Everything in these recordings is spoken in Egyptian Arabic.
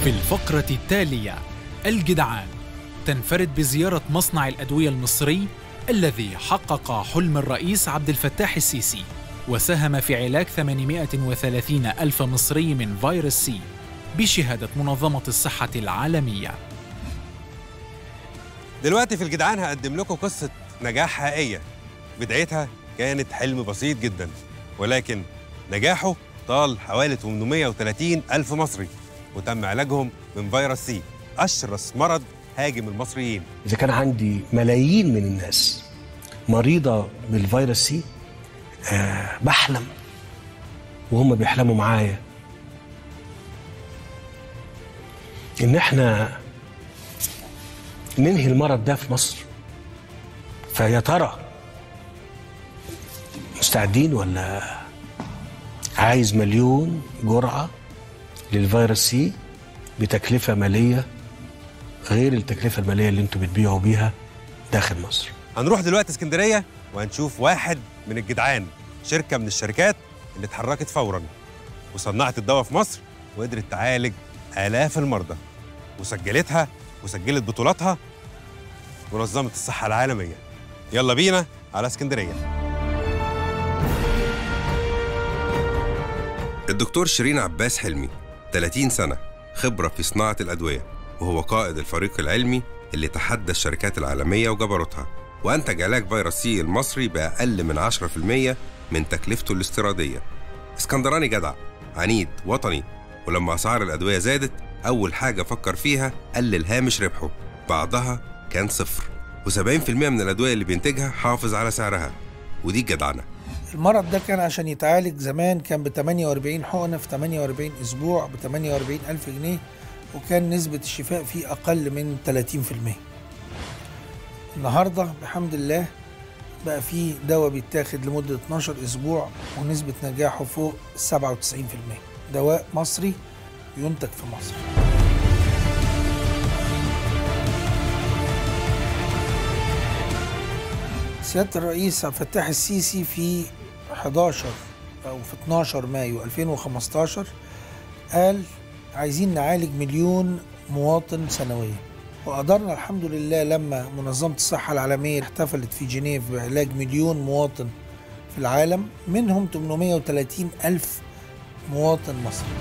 في الفقرة التالية الجدعان تنفرد بزيارة مصنع الأدوية المصري الذي حقق حلم الرئيس عبد الفتاح السيسي وساهم في علاج 830 ألف مصري من فيروس سي بشهادة منظمة الصحة العالمية دلوقتي في الجدعان هقدم لكم قصة نجاح حقيقية بدايتها كانت حلم بسيط جدا ولكن نجاحه طال حوالي 830 ألف مصري وتم علاجهم من فيروس سي أشرس مرض هاجم المصريين إذا كان عندي ملايين من الناس مريضة بالفيروس سي آه بحلم وهم بيحلموا معايا إن إحنا ننهي المرض ده في مصر فيا ترى مستعدين ولا عايز مليون جرعة للفيروس سي بتكلفة مالية غير التكلفة المالية اللي انتوا بتبيعوا بيها داخل مصر هنروح دلوقتي اسكندرية وهنشوف واحد من الجدعان شركة من الشركات اللي اتحركت فورا وصنعت الدواء في مصر وقدرت تعالج آلاف المرضى وسجلتها وسجلت بطولاتها منظمة الصحة العالمية يلا بينا على اسكندرية الدكتور شيرين عباس حلمي 30 سنة خبرة في صناعة الأدوية وهو قائد الفريق العلمي اللي تحدى الشركات العالمية وجبروتها وأنتج علاج فيروس سي المصري بأقل من 10% من تكلفته الاستيرادية اسكندراني جدع عنيد وطني ولما أسعار الأدوية زادت أول حاجة فكر فيها قلل هامش ربحه بعدها كان صفر و70% من الأدوية اللي بينتجها حافظ على سعرها ودي الجدعنة المرض ده كان عشان يتعالج زمان كان ب 48 حقنة في 48 أسبوع ب 48 ألف جنيه وكان نسبة الشفاء فيه أقل من 30% النهاردة بحمد الله بقى فيه دواء بيتاخد لمدة 12 أسبوع ونسبة نجاحه فوق 97% دواء مصري ينتج في مصر سيادة الرئيس عبد الفتاح السيسي في 11 أو في 12 مايو 2015 قال عايزين نعالج مليون مواطن سنويا وقدرنا الحمد لله لما منظمة الصحة العالمية احتفلت في جنيف بعلاج مليون مواطن في العالم منهم 830 ألف مواطن مصري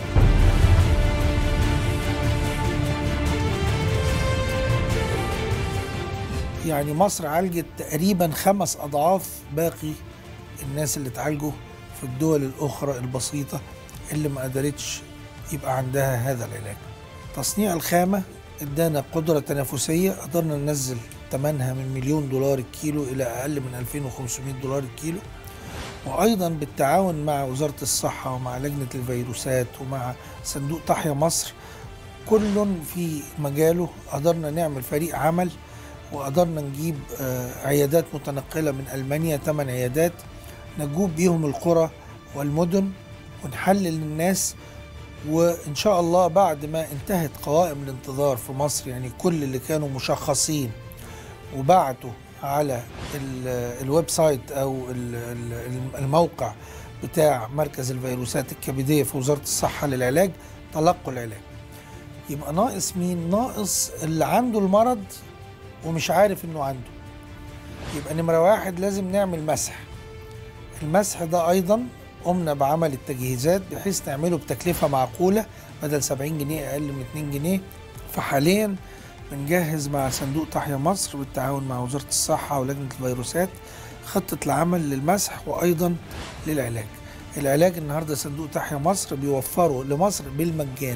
يعني مصر عالجت تقريبا خمس أضعاف باقي الناس اللي اتعالجوا في الدول الأخرى البسيطة اللي ما قدرتش يبقى عندها هذا العلاج تصنيع الخامة ادانا قدرة تنافسية قدرنا ننزل ثمنها من مليون دولار الكيلو إلى أقل من 2500 دولار الكيلو وأيضا بالتعاون مع وزارة الصحة ومع لجنة الفيروسات ومع صندوق تحيا مصر كل في مجاله قدرنا نعمل فريق عمل وقدرنا نجيب عيادات متنقلة من ألمانيا ثمان عيادات نجوب بيهم القرى والمدن ونحلل الناس وإن شاء الله بعد ما انتهت قوائم الانتظار في مصر يعني كل اللي كانوا مشخصين وبعتوا على الويب سايت أو الموقع بتاع مركز الفيروسات الكبدية في وزارة الصحة للعلاج تلقوا العلاج يبقى ناقص مين؟ ناقص اللي عنده المرض ومش عارف انه عنده يبقى نمرة واحد لازم نعمل مسح المسح ده ايضا قمنا بعمل التجهيزات بحيث نعمله بتكلفة معقولة بدل 70 جنيه اقل من 2 جنيه فحاليا بنجهز مع صندوق تحيا مصر بالتعاون مع وزارة الصحة ولجنة الفيروسات خطة العمل للمسح وايضا للعلاج العلاج النهارده صندوق تحيا مصر بيوفره لمصر بالمجان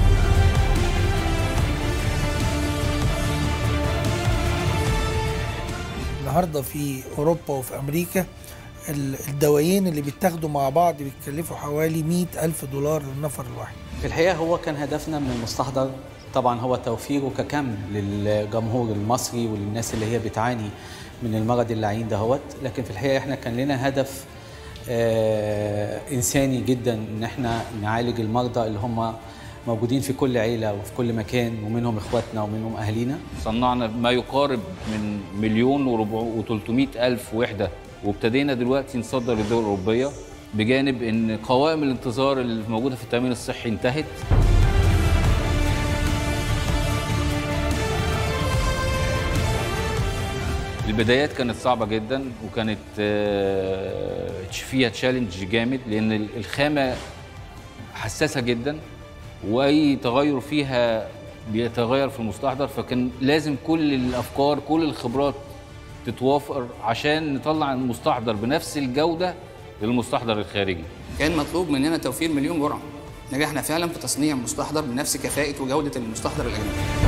النهارده في اوروبا وفي امريكا الدوايين اللي بيتاخدوا مع بعض بيتكلفوا حوالي 100 ألف دولار للنفر الواحد في الحقيقة هو كان هدفنا من المستحضر طبعا هو توفيره ككم للجمهور المصري وللناس اللي هي بتعاني من المرض اللعين دهوت لكن في الحقيقة احنا كان لنا هدف آه إنساني جدا إن احنا نعالج المرضى اللي هم موجودين في كل عيلة وفي كل مكان ومنهم إخواتنا ومنهم أهالينا صنعنا ما يقارب من مليون و300 ألف وحدة وابتدينا دلوقتي نصدر للدول الأوروبية بجانب إن قوائم الانتظار اللي موجودة في التأمين الصحي انتهت البدايات كانت صعبه جدا وكانت آه، فيها تشالنج جامد لان ال- الخامه حساسه جدا واي تغير فيها بيتغير في المستحضر فكان لازم كل الافكار كل الخبرات تتوافر عشان نطلع المستحضر بنفس الجوده للمستحضر الخارجي كان مطلوب مننا توفير مليون جرعه نجحنا فعلا في تصنيع مستحضر بنفس كفاءه وجوده المستحضر الاجنبي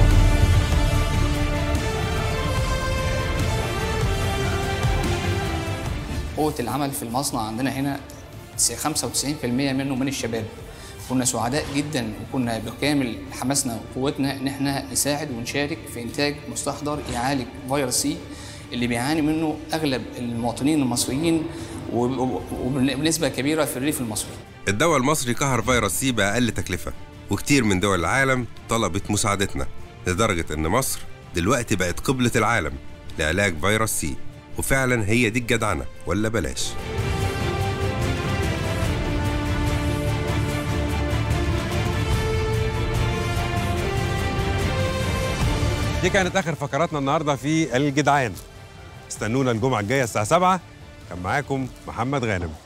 قوة العمل في المصنع عندنا هنا 95% منه من الشباب كنا سعداء جدا وكنا بكامل حماسنا وقوتنا ان احنا نساعد ونشارك في انتاج مستحضر يعالج فيروس سي اللي بيعاني منه اغلب المواطنين المصريين وب- وبنسبه كبيره في الريف المصري الدواء المصري قهر فيروس سي بأقل تكلفة وكتير من دول العالم طلبت مساعدتنا لدرجة إن مصر دلوقتي بقت قبلة العالم لعلاج فيروس سي وفعلا هي دي الجدعنة ولا بلاش دي كانت اخر فقراتنا النهارده في الجدعان استنونا الجمعه الجايه الساعه 7 كان معاكم محمد غانم